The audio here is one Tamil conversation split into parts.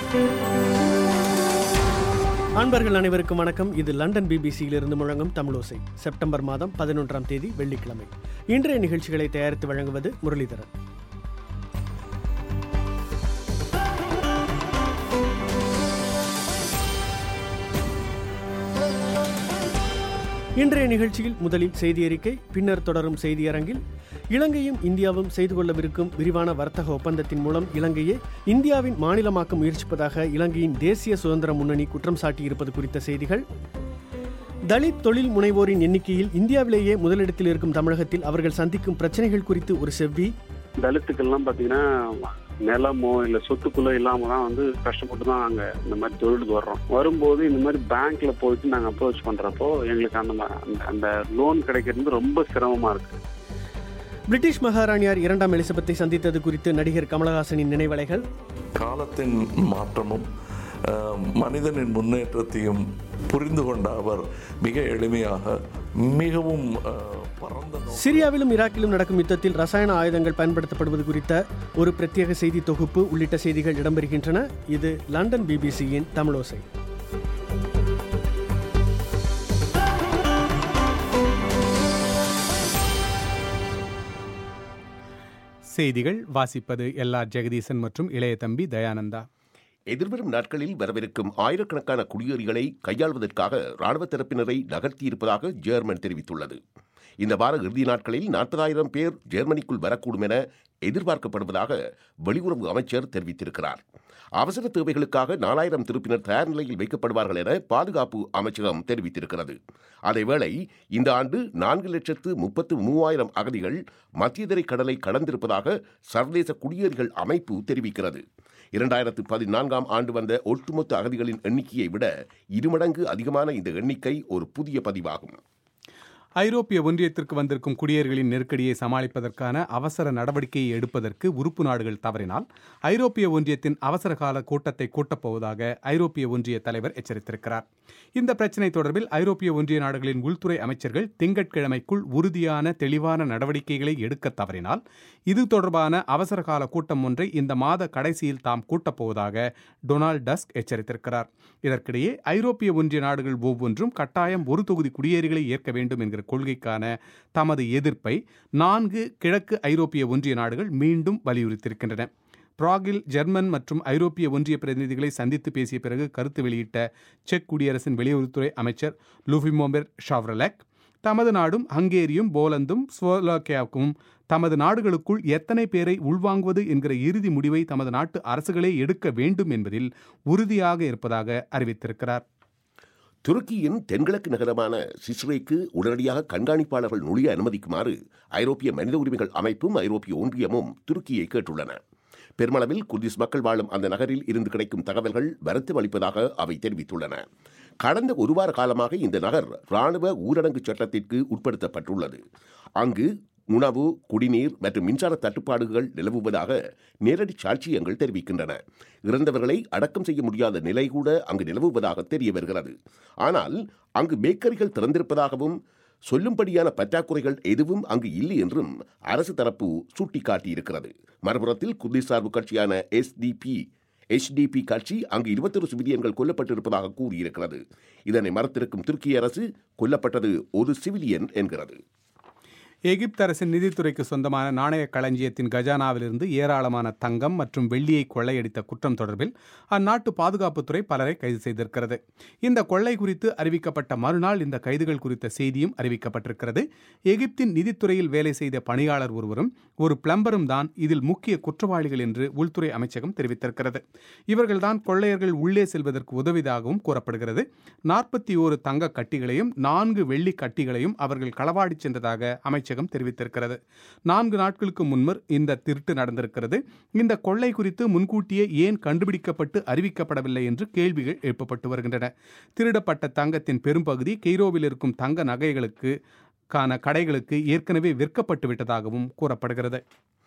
அன்பர்கள் அனைவருக்கும் வணக்கம் இது லண்டன் பிபிசியிலிருந்து முழங்கும் தமிழோசை செப்டம்பர் மாதம் பதினொன்றாம் தேதி வெள்ளிக்கிழமை இன்றைய நிகழ்ச்சிகளை தயாரித்து வழங்குவது முரளிதரன் இன்றைய நிகழ்ச்சியில் முதலில் செய்தி அறிக்கை பின்னர் தொடரும் செய்தியரங்கில் இலங்கையும் இந்தியாவும் செய்து கொள்ளவிருக்கும் விரிவான வர்த்தக ஒப்பந்தத்தின் மூலம் இலங்கையை இந்தியாவின் மாநிலமாக்க முயற்சிப்பதாக இலங்கையின் தேசிய சுதந்திர முன்னணி குற்றம் சாட்டியிருப்பது குறித்த செய்திகள் தலித் தொழில் முனைவோரின் எண்ணிக்கையில் இந்தியாவிலேயே முதலிடத்தில் இருக்கும் தமிழகத்தில் அவர்கள் சந்திக்கும் பிரச்சனைகள் குறித்து ஒரு செவ்வி தலித்துக்கள்லாம் பார்த்தீங்கன்னா நிலமோ இல்லை சொத்துக்குள்ளோ இல்லாம தான் வந்து கஷ்டப்பட்டு தான் நாங்கள் இந்த மாதிரி தொழிலுக்கு வர்றோம் வரும்போது இந்த மாதிரி பேங்க்ல போயிட்டு நாங்கள் அப்ரோச் பண்றப்போ எங்களுக்கு அந்த மா- அந்த- அந்த லோன் கிடைக்கிறது ரொம்ப சிரமமா இருக்கு பிரிட்டிஷ் மகாராணியார் இரண்டாம் எலிசபெத்தை சந்தித்தது குறித்து நடிகர் கமலஹாசனின் நினைவலைகள் காலத்தின் மாற்றமும் அஹ், மனிதனின் முன்னேற்றத்தையும் புரிந்து கொண்ட அவர் மிக எளிமையாக மிகவும் அஹ், பரந்த நோக்கம் சிரியாவிலும் ஈராக்கிலும் நடக்கும் யுத்தத்தில் ரசாயன ஆயுதங்கள் பயன்படுத்தப்படுவது குறித்த ஒரு பிரத்யேக செய்தி தொகுப்பு உள்ளிட்ட செய்திகள் இடம்பெறுகின்றன இது லண்டன் பிபிசியின் தமிழோசை செய்திகள் வாசிப்பது எல்ஆர் ஜெகதீசன் மற்றும் இளைய தம்பி தயானந்தா எதிர்வரும் நாட்களில் வரவிருக்கும் ஆயிரக்கணக்கான குடியேறிகளை கையாள்வதற்காக ராணுவ தரப்பினரை நகர்த்தியிருப்பதாக ஜெர்மன் தெரிவித்துள்ளது இந்த வார இறுதி நாட்களில் நாற்பதாயிரம் பேர் ஜெர்மனிக்குள் வரக்கூடும் என எதிர்பார்க்கப்படுவதாக வெளியுறவு அமைச்சர் தெரிவித்திருக்கிறார் அவசர தேவைகளுக்காக நாலாயிரம் திருப்பினர் தயார் நிலையில் வைக்கப்படுவார்கள் என பாதுகாப்பு அமைச்சகம் தெரிவித்திருக்கிறது அதேவேளை இந்த ஆண்டு நான்கு லட்சத்து முப்பத்து மூவாயிரம் அகதிகள் மத்தியதரை கடலை கடந்திருப்பதாக சர்வதேச குடியேறிகள் அமைப்பு தெரிவிக்கிறது இரண்டாயிரத்து பதினான்காம் ஆண்டு வந்த ஒட்டுமொத்த அகதிகளின் எண்ணிக்கையை விட இருமடங்கு அதிகமான இந்த எண்ணிக்கை ஒரு புதிய பதிவாகும் ஐரோப்பிய ஒன்றியத்திற்கு வந்திருக்கும் குடியேறிகளின் நெருக்கடியை சமாளிப்பதற்கான அவசர நடவடிக்கையை எடுப்பதற்கு உறுப்பு நாடுகள் தவறினால் ஐரோப்பிய ஒன்றியத்தின் அவசர கால கூட்டத்தை கூட்டப்போவதாக ஐரோப்பிய ஒன்றிய தலைவர் எச்சரித்திருக்கிறார் இந்த பிரச்சினை தொடர்பில் ஐரோப்பிய ஒன்றிய நாடுகளின் உள்துறை அமைச்சர்கள் திங்கட்கிழமைக்குள் உறுதியான தெளிவான நடவடிக்கைகளை எடுக்க தவறினால் இது தொடர்பான அவசர கால கூட்டம் ஒன்றை இந்த மாத கடைசியில் தாம் கூட்டப்போவதாக டொனால்ட் டஸ்க் எச்சரித்திருக்கிறார் இதற்கிடையே ஐரோப்பிய ஒன்றிய நாடுகள் ஒவ்வொன்றும் கட்டாயம் ஒரு தொகுதி குடியேறிகளை ஏற்க வேண்டும் என்கிற கொள்கைக்கான தமது எதிர்ப்பை நான்கு கிழக்கு ஐரோப்பிய ஒன்றிய நாடுகள் மீண்டும் வலியுறுத்தியிருக்கின்றன பிராகில் ஜெர்மன் மற்றும் ஐரோப்பிய ஒன்றிய பிரதிநிதிகளை சந்தித்து பேசிய பிறகு கருத்து வெளியிட்ட செக் குடியரசின் வெளியுறவுத்துறை அமைச்சர் லுஃபிமோபெர் ஷாவ்ரலெக் தமது நாடும் ஹங்கேரியும் போலந்தும் ஸ்லோவாக்கியாவுக்கும் தமது நாடுகளுக்குள் எத்தனை பேரை உள்வாங்குவது என்கிற இறுதி முடிவை தமது நாட்டு அரசுகளே எடுக்க வேண்டும் என்பதில் உறுதியாக இருப்பதாக அறிவித்திருக்கிறார் துருக்கியின் தென்கிழக்கு நகரமான சிஸ்ரேக்கு உடனடியாக கண்காணிப்பாளர்கள் நுழைய அனுமதிக்குமாறு ஐரோப்பிய மனித உரிமைகள் அமைப்பும் ஐரோப்பிய ஒன்றியமும் துருக்கியை கேட்டுள்ளன பெருமளவில் குர்திஸ் மக்கள் வாழும் அந்த நகரில் இருந்து கிடைக்கும் தகவல்கள் வருத்தம் அளிப்பதாக அவை தெரிவித்துள்ளன கடந்த ஒரு வார காலமாக இந்த நகர் இராணுவ ஊரடங்கு சட்டத்திற்கு உட்படுத்தப்பட்டுள்ளது அங்கு உணவு குடிநீர் மற்றும் மின்சார தட்டுப்பாடுகள் நிலவுவதாக நேரடி சாட்சியங்கள் தெரிவிக்கின்றன இறந்தவர்களை அடக்கம் செய்ய முடியாத நிலை கூட அங்கு நிலவுவதாக தெரிய வருகிறது ஆனால் அங்கு பேக்கரிகள் திறந்திருப்பதாகவும் சொல்லும்படியான பற்றாக்குறைகள் எதுவும் அங்கு இல்லை என்றும் அரசு தரப்பு சுட்டிக்காட்டியிருக்கிறது மறுபுறத்தில் குர்திஸ் சார்பு கட்சியான எஸ்டிபி HDP கட்சி அங்கு இருபத்தொரு சிவிலியன்கள் கொல்லப்பட்டிருப்பதாக கூறியிருக்கிறது இதனை மறுத்திருக்கும் துருக்கிய அரசு கொல்லப்பட்டது ஒரு சிவிலியன் என்கிறது எகிப்து அரசின் நிதித்துறைக்கு சொந்தமான நாணய களஞ்சியத்தின் கஜானாவிலிருந்து ஏராளமான தங்கம் மற்றும் வெள்ளியை கொள்ளையடித்த குற்றம் தொடர்பில் அந்நாட்டு பாதுகாப்புத்துறை பலரை கைது செய்திருக்கிறது இந்த கொள்ளை குறித்து அறிவிக்கப்பட்ட மறுநாள் இந்த கைதுகள் குறித்த செய்தியும் அறிவிக்கப்பட்டிருக்கிறது எகிப்தின் நிதித்துறையில் வேலை செய்த பணியாளர் ஒருவரும் ஒரு பிளம்பரும் தான் இதில் முக்கிய குற்றவாளிகள் என்று உள்துறை அமைச்சகம் தெரிவித்திருக்கிறது இவர்கள்தான் கொள்ளையர்கள் உள்ளே செல்வதற்கு உதவியதாகவும் கூறப்படுகிறது நாற்பத்தி ஓரு தங்க கட்டிகளையும் நான்கு வெள்ளி கட்டிகளையும் அவர்கள் களவாடிச் சென்றதாக அமைச்சகம் தெரிவித்திருக்கிறது நான்கு நாட்களுக்கு முன்னர் இந்த திருட்டு நடந்திருக்கிறது இந்த கொள்ளை குறித்து முன்கூட்டியே ஏன் கண்டுபிடிக்கப்பட்டு அறிவிக்கப்படவில்லை என்று கேள்விகள் எழுப்பப்பட்டு வருகின்றன திருடப்பட்ட தங்கத்தின் பெரும்பகுதி கெய்ரோவில் இருக்கும் தங்க நகைகளுக்கு கான கடைகளுக்கு ஏற்கனவே விற்கப்பட்டு விட்டதாகவும் கூறப்படுகிறது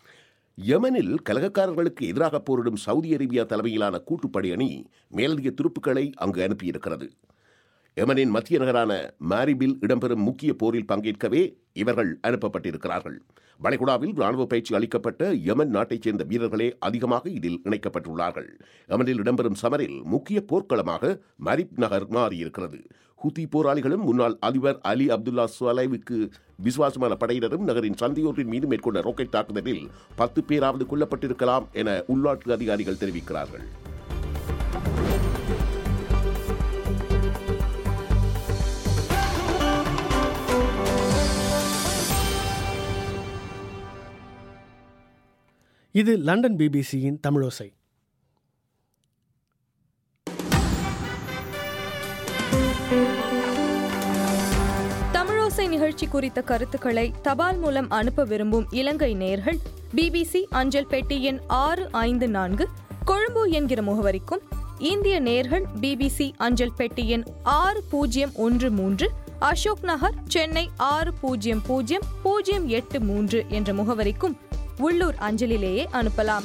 யெமனில் கலகக்காரர்களுக்கு எதிராக போரிடும் சவுதி அரேபியா தலைமையிலான கூட்டுப்படை அணி மேலதிக துருப்புக்களை அங்கு அனுப்பியிருக்கிறது எமனின் மத்திய நகரான மாரிபில் இடம்பெறும் முக்கிய போரில் பங்கேற்கவே இவர்கள் அனுப்பப்பட்டிருக்கிறார்கள் வளைகுடாவில் ராணுவ பயிற்சி அளிக்கப்பட்ட யமன் நாட்டைச் சேர்ந்த வீரர்களே அதிகமாக இதில் இணைக்கப்பட்டுள்ளார்கள் யமனில் இடம்பெறும் சமரில் முக்கிய போர்க்களமாக மரிப் நகர் மாறியிருக்கிறது ஹூத்தி போராளிகளும் முன்னாள் அதிபர் அலி அப்துல்லா சுலைவுக்கு விசுவாசமான படையினரும் நகரின் சந்தையோரின் மீது மேற்கொண்ட ராக்கெட் தாக்குதலில் பத்து பேராவது கொல்லப்பட்டிருக்கலாம் என உள்நாட்டு அதிகாரிகள் தெரிவிக்கிறார்கள் இது லண்டன் பிபிசியின் தமிழோசை தமிழோசை நிகழ்ச்சி குறித்த கருத்துக்களை தபால் மூலம் அனுப்ப விரும்பும் இலங்கை நேயர்கள் பிபிசி அஞ்சல் பெட்டி எண் ஆறு ஐந்து நான்கு கொழும்பு என்கிற முகவரிக்கும் இந்திய நேயர்கள் பிபிசி அஞ்சல் பெட்டி எண் ஆறு பூஜ்ஜியம் ஒன்று மூன்று அசோக் நகர் சென்னை ஆறு பூஜ்ஜியம் பூஜ்ஜியம் பூஜ்ஜியம் எட்டு மூன்று என்ற முகவரிக்கும் உள்ளூர் அஞ்சலிலேயே அனுப்பலாம்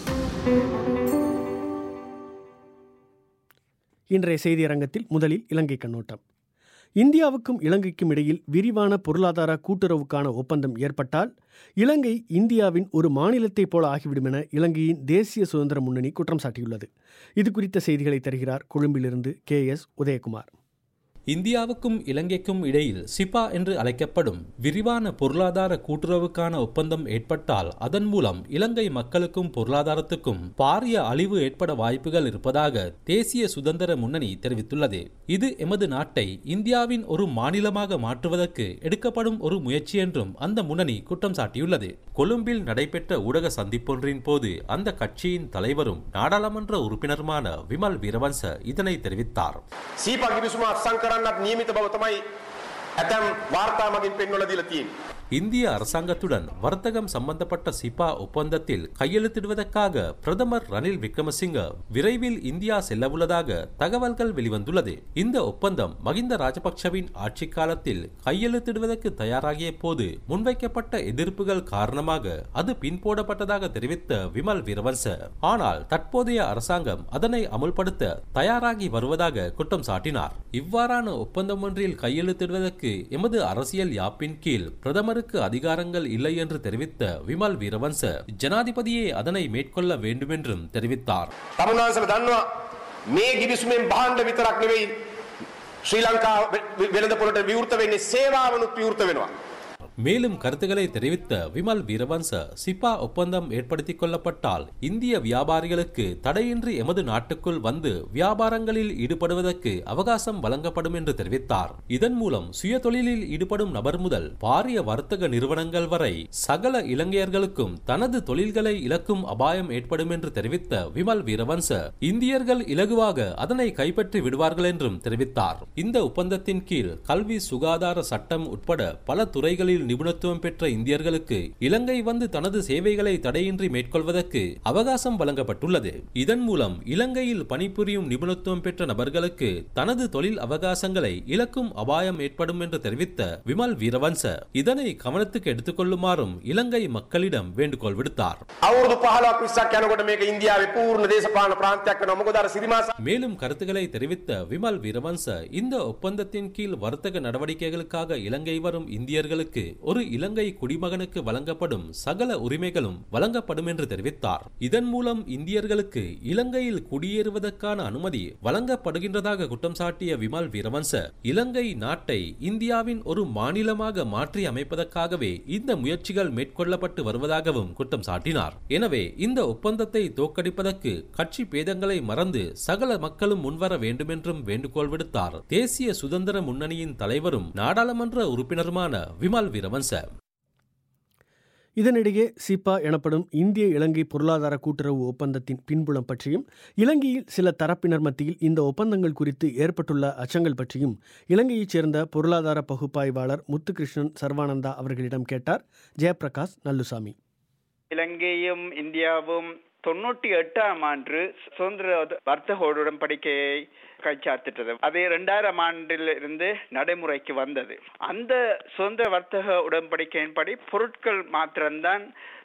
இன்றைய செய்தியரங்கத்தில் முதலில் இலங்கை கண்ணோட்டம் இந்தியாவுக்கும் இலங்கைக்கும் இடையில் விரிவான பொருளாதார கூட்டுறவுக்கான ஒப்பந்தம் ஏற்பட்டால் இலங்கை இந்தியாவின் ஒரு மாநிலத்தைப் போல ஆகிவிடும் என இலங்கையின் தேசிய சுதந்திர முன்னணி குற்றம் சாட்டியுள்ளது இது குறித்த செய்திகளை தருகிறார் கொழும்பிலிருந்து கே எஸ் உதயகுமார் இந்தியாவுக்கும் இலங்கைக்கும் இடையில் சிபா என்று அழைக்கப்படும் விரிவான பொருளாதார கூட்டுறவுக்கான ஒப்பந்தம் ஏற்பட்டால் அதன் மூலம் இலங்கை மக்களுக்கும் பொருளாதாரத்துக்கும் பாரிய அழிவு ஏற்பட வாய்ப்புகள் இருப்பதாக தேசிய சுதந்திர முன்னணி தெரிவித்துள்ளது இது எமது நாட்டை இந்தியாவின் ஒரு மாநிலமாக மாற்றுவதற்கு எடுக்கப்படும் ஒரு முயற்சி என்றும் அந்த முன்னணி குற்றம் சாட்டியுள்ளது கொழும்பில் நடைபெற்ற ஊடக சந்திப்பொன்றின் போது அந்த கட்சியின் தலைவரும் நாடாளுமன்ற உறுப்பினருமான விமல் வீரவன்ச இதனை தெரிவித்தார் සීපා ගිවිසුම අත්සන් කරන්නත් නියමිත බව තමයි ඇතැම් වාර්තා මගින් පෙන්වල දීලා තියෙන්නේ. இந்திய அரசாங்கத்துடன் வர்த்தகம் சம்பந்தப்பட்ட சிபா ஒப்பந்தத்தில் கையெழுத்திடுவதற்காக பிரதமர் ரணில் விக்ரமசிங்க விரைவில் இந்தியா செல்லவுள்ளதாக தகவல்கள் வெளிவந்துள்ளது இந்த ஒப்பந்தம் மகிந்த ராஜபக்சவின் ஆட்சி காலத்தில் கையெழுத்திடுவதற்கு தயாராகிய போது முன்வைக்கப்பட்ட எதிர்ப்புகள் காரணமாக அது பின்போடப்பட்டதாக தெரிவித்த விமல் வீரவன்ச ஆனால் தற்போதைய அரசாங்கம் அதனை அமுல்படுத்த தயாராகி வருவதாக குற்றம் சாட்டினார் இவ்வாறான ஒப்பந்தம் ஒன்றில் கையெழுத்திடுவதற்கு எமது அரசியல் யாப்பின் கீழ் பிரதமருக்கு அதிகாரங்கள் இல்லை என்று தெரிவித்த விமல் வீரவன்ச ஜனாதிபதியே அதனை மேற்கொள்ள வேண்டுமென்றும் தெரிவித்தார் තමුන්වහන්සේලා දන්නවා මේ ගිවිසුමෙන් බහන්න විතරක් නෙවෙයි ශ්‍රී ලංකා වෙළඳපොළට විවෘත වෙන්නේ සේවාවනුත් විවෘත වෙනවා. மேலும் கருத்துக்களை தெரிவித்த விமல் வீரவன்ச சிப்பா ஒப்பந்தம் ஏற்படுத்திக் கொள்ளப்பட்டால் இந்திய வியாபாரிகளுக்கு தடையின்றி எமது நாட்டுக்குள் வந்து வியாபாரங்களில் ஈடுபடுவதற்கு அவகாசம் வழங்கப்படும் என்று தெரிவித்தார் இதன் மூலம் சுய தொழிலில் ஈடுபடும் நபர் முதல் பாரிய வர்த்தக நிறுவனங்கள் வரை சகல இலங்கையர்களுக்கும் தனது தொழில்களை இழக்கும் அபாயம் ஏற்படும் என்று தெரிவித்த விமல் வீரவன்ச இந்தியர்கள் இலகுவாக அதனை கைப்பற்றி விடுவார்கள் என்றும் தெரிவித்தார் இந்த ஒப்பந்தத்தின் கீழ் கல்வி சுகாதார சட்டம் உட்பட பல துறைகளில் நிபுணத்துவம் பெற்ற இந்தியர்களுக்கு இலங்கை வந்து தனது சேவைகளை தடையின்றி மேற்கொள்வதற்கு அவகாசம் வழங்கப்பட்டுள்ளது இதன் மூலம் இலங்கையில் பணிபுரியும் நிபுணத்துவம் பெற்ற நபர்களுக்கு தனது தொழில் அவகாசங்களை இழக்கும் அபாயம் ஏற்படும் என்று தெரிவித்த விமல் வீரவன்ச இதனை கவனத்துக்கு எடுத்துக்கொள்ளுமாறும் இலங்கை மக்களிடம் வேண்டுகோள் விடுத்தார் අවුරුදු 15ක් 20ක් යනකොට මේක ඉන්දියාවේ පූර්ණ දේශපාලන ප්‍රාන්තයක් වෙනවා. මොකද අර සිරිමාසා மேலும் கருத்துக்களை தெரிவித்த விமல் வீரவன்ச இந்த ஒப்பந்தத்தின் கீழ் வர்த்தக நடவடிக்கைகளுக்காக இலங்கை வரும் இந்தியர்களுக்கு ஒரு இலங்கை குடிமகனுக்கு வழங்கப்படும் சகல உரிமைகளும் வழங்கப்படும் என்று தெரிவித்தார் இதன் மூலம் இந்தியர்களுக்கு இலங்கையில் குடியேறுவதற்கான அனுமதி வழங்கப்படுகின்றதாக குற்றம் சாட்டிய விமல் வீரவன்ச இலங்கை நாட்டை இந்தியாவின் ஒரு மாநிலமாக மாற்றி அமைப்பதற்காகவே இந்த முயற்சிகள் மேற்கொள்ளப்பட்டு வருவதாகவும் குற்றம் சாட்டினார் எனவே இந்த ஒப்பந்தத்தை தோற்கடிப்பதற்கு கட்சி பேதங்களை மறந்து சகல மக்களும் முன்வர வேண்டுமென்றும் வேண்டுகோள் விடுத்தார் தேசிய சுதந்திர முன்னணியின் தலைவரும் நாடாளுமன்ற உறுப்பினருமான விமல் வீரவன்ச இதனிடையே சிப்பா எனப்படும் இந்திய இலங்கை பொருளாதார கூட்டுறவு ஒப்பந்தத்தின் பின்புலம் பற்றியும் இலங்கையில் சில தரப்பினர் மத்தியில் இந்த ஒப்பந்தங்கள் குறித்து ஏற்பட்டுள்ள அச்சங்கள் பற்றியும் இலங்கையைச் சேர்ந்த பொருளாதார பகுப்பாய்வாளர் முத்துகிருஷ்ணன் சர்வானந்தா அவர்களிடம் கேட்டார் ஜெயபிரகாஷ் நல்லுசாமி இலங்கையும் இந்தியாவும் தொண்ணூற்றி எட்டாம் ஆண்டு சுதந்திர வர்த்தக உடன்படிக்கையை கைச்சாத்திட்டது அது இரண்டாயிரம் ஆண்டில் இருந்து நடைமுறைக்கு வந்தது அந்த சுதந்திர வர்த்தக உடன்படிக்கையின்படி பொருட்கள் மாத்திரம்தான்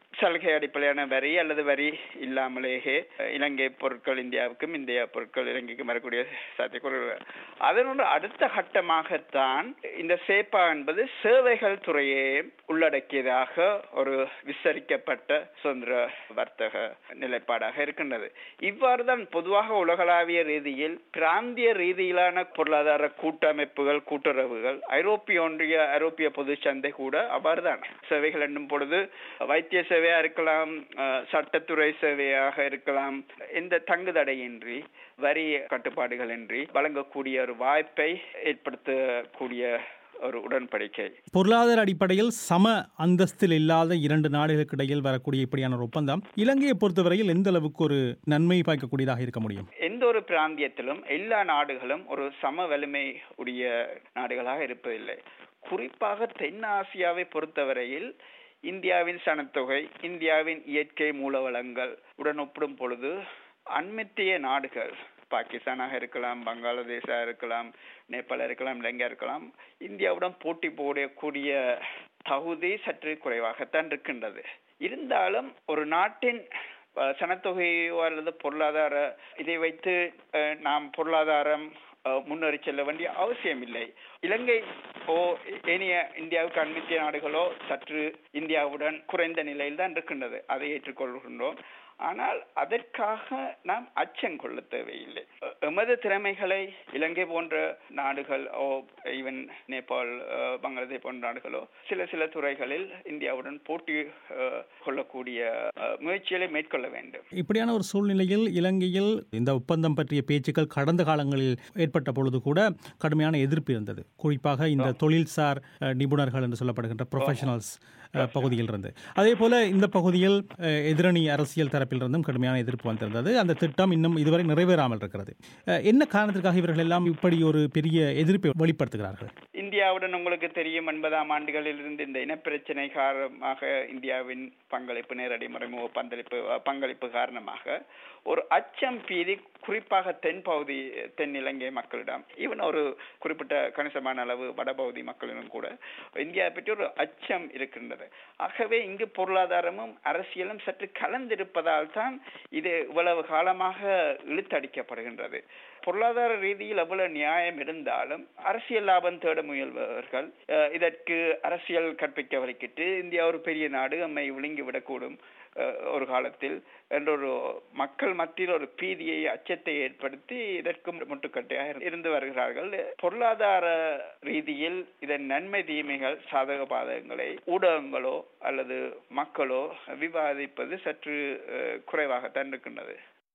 சலுகை அடிப்படையான வரி அல்லது வரி இல்லாமலேயே இலங்கை பொருட்கள் இந்தியாவுக்கும் இந்தியா பொருட்கள் இலங்கைக்கும் வரக்கூடிய சாத்தியக்கூறு அதனோட அடுத்த கட்டமாகத்தான் இந்த சேப்பா என்பது சேவைகள் துறையே உள்ளடக்கியதாக ஒரு விஸ்தரிக்கப்பட்ட சுதந்திர வர்த்தக நிலைப்பாடாக இருக்கின்றது இவ்வாறு தான் பொதுவாக உலகளாவிய ரீதியில் பிராந்திய ரீதியிலான பொருளாதார கூட்டமைப்புகள் கூட்டுறவுகள் ஐரோப்பிய ஒன்றிய ஐரோப்பிய பொது சந்தை கூட அவ்வாறுதான் சேவைகள் என்னும் பொழுது வைத்திய சேவையா இருக்கலாம் அஹ், சட்டத்துறை சேவையாக இருக்கலாம் எந்த தங்குதடையின்றி வரி கட்டுப்பாடுகளின்றி வழங்கக்கூடிய ஒரு வாய்ப்பை ஏற்படுத்தக்கூடிய ஒரு உடன்படிக்கை பொருளாதார அடிப்படையில் சம அந்தஸ்தில் இல்லாத இரண்டு நாடுகளுக்கு இடையில் வரக்கூடிய இப்படியான ஒரு ஒப்பந்தம் இலங்கையை பொறுத்தவரையில் எந்த அளவுக்கு ஒரு நன்மை பாய்க்கக்கூடியதாக இருக்க முடியும் எந்த ஒரு பிராந்தியத்திலும் எல்லா நாடுகளும் ஒரு சம வலிமை உடைய நாடுகளாக இருப்பதில்லை குறிப்பாக தென் ஆசியாவை பொறுத்தவரையில் இந்தியாவின் சனத்தொகை இந்தியாவின் இயற்கை மூலவளங்கள் உடன் ஒப்பிடும் பொழுது அண்மைத்திய நாடுகள் பாகிஸ்தானாக இருக்கலாம் பங்களாதேஷா இருக்கலாம் நேபாள இருக்கலாம் இலங்கை இருக்கலாம் இந்தியாவுடன் போட்டி போடக்கூடிய தகுதி சற்று குறைவாகத்தான் இருக்கின்றது இருந்தாலும் ஒரு நாட்டின் அஹ், சனத்தொகையோ அல்லது பொருளாதார இதை வைத்து அஹ், நாம் பொருளாதாரம் அஹ், முன்னேறி செல்ல வேண்டிய அவசியம் இல்லை இலங்கை ஓ ஏனைய இந்தியாவுக்கு அண்மித்திய நாடுகளோ சற்று இந்தியாவுடன் குறைந்த நிலையில் தான் இருக்கின்றது அதை ஏற்றுக்கொள்கின்றோம் ஆனால் அதற்காக நாம் அச்சம் கொள்ள தேவையில்லை எ- எமது திறமைகளை இலங்கை போன்ற நாடுகள் ஓ ஈவன் நேபாள் அஹ், பங்களாதேஷ் போன்ற நாடுகளோ சில சில துறைகளில் இந்தியாவுடன் போட்டி அஹ், கொள்ளக்கூடிய அஹ், முயற்சிகளை மேற்கொள்ள வேண்டும் இப்படியான ஒரு சூழ்நிலையில் இலங்கையில் இந்த ஒப்பந்தம் பற்றிய பேச்சுக்கள் கடந்த காலங்களில் ஏற்பட்ட பொழுது கூட கடுமையான எதிர்ப்பு இருந்தது குறிப்பாக இந்த தொழில்சார் அஹ், நிபுணர்கள் என்று சொல்லப்படுகின்ற ப்ரொஃபஷனல்ஸ் பகுதியில் இருந்து அதே போல இந்த பகுதியில் அஹ், எதிரணி அரசியல் தரப்பிலிருந்தும் கடுமையான எதிர்ப்பு வந்திருந்தது அந்த திட்டம் இன்னும் இதுவரை நிறைவேறாமல் இருக்கிறது அஹ், என்ன காரணத்திற்காக இவர்கள் எல்லாம் இப்படி ஒரு பெரிய எதிர்ப்பை வெளிப்படுத்துகிறார்கள் இந்தியாவுடன் உங்களுக்கு தெரியும் எண்பதாம் ஆண்டுகளில் இருந்து இந்த இனப்பிரச்சனை காரணமாக இந்தியாவின் பங்களிப்பு நேரடி மறைமுக பங்களிப்பு பங்களிப்பு காரணமாக ஒரு அச்சம் பீதி குறிப்பாக தென் பகுதி தென் இலங்கை மக்களிடம் ஈவன் ஒரு குறிப்பிட்ட கணிசமான அளவு வடபகுதி மக்களிடம் கூட இந்தியாவை பற்றி ஒரு அச்சம் இருக்கின்றது ஆகவே இங்கு பொருளாதாரமும் அரசியலும் சற்று கலந்திருப்பதால் தான் இது இவ்வளவு காலமாக இழுத்தடிக்கப்படுகின்றது பொருளாதார ரீதியில் எவ்வளவு நியாயம் இருந்தாலும் அரசியல் லாபம் தேட முயல்பவர்கள் அஹ், இதற்கு அரசியல் கற்பிக்க வலிக்கிட்டு இந்தியா ஒரு பெரிய நாடு நம்மை விழுங்கி விடக்கூடும் அஹ், ஒரு காலத்தில் என்ற ஒரு மக்கள் மத்தியில் ஒரு பீதியை அச்சத்தை ஏற்படுத்தி இதற்கு முட்டுக்கட்டையாக இரு- இருந்து வருகிறார்கள் பொருளாதார ரீதியில் இதன் நன்மை தீமைகள் சாதக பாதகங்களை ஊடகங்களோ அல்லது மக்களோ விவாதிப்பது சற்று அஹ், குறைவாகத்தான் இருக்கின்றது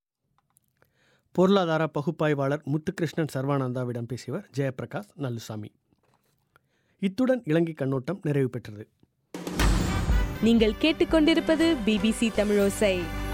பொருளாதார பகுப்பாய்வாளர் முத்துகிருஷ்ணன் சர்வானந்தாவிடம் பேசியவர் ஜெயபிரகாஷ் நல்லுசாமி இத்துடன் இலங்கை கண்ணோட்டம் நிறைவு பெற்றது நீங்கள் கேட்டுக்கொண்டிருப்பது பிபிசி தமிழோசை